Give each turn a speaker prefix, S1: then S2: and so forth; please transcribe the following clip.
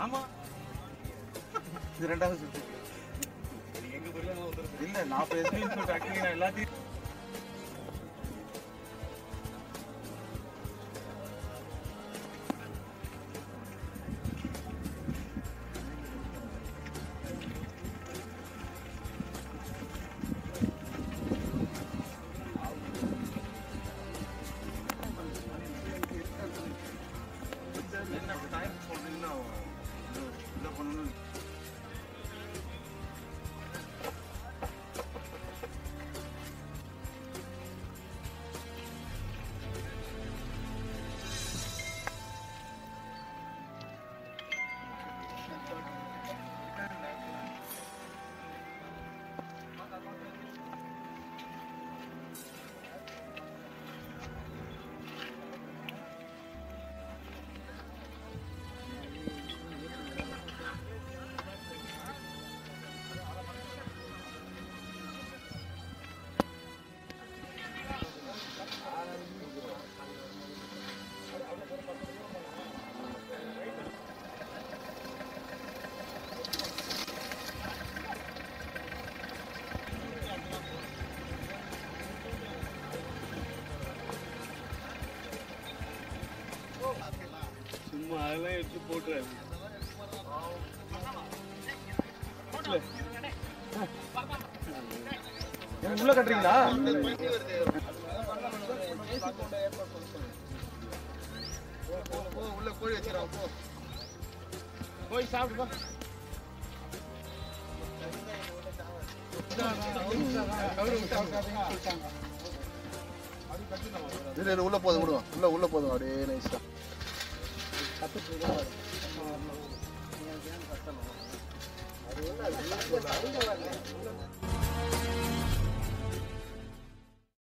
S1: ஆமா இது ரெண்டாவது சுற்று இல்ல நான் இப்ப எஸ்பி இன்ஸ்பெக்டர் ஆக்டிங் நான் எல்லாத்தையும் என்ன டைம் சொல்றீங்கன்னா இதை பண்ணணும் சும்மா அதெல்லாம் எடுத்து போட்டுறாரு உள்ள கட்டுறீங்களா
S2: உள்ள கோழி வச்சிடறான் போ
S1: போய் சாப்பிடுப்பா
S2: இரு இரு, உள்ள போதும் விடுவோம் உள்ள உள்ள போதும் அப்படியே நைஸா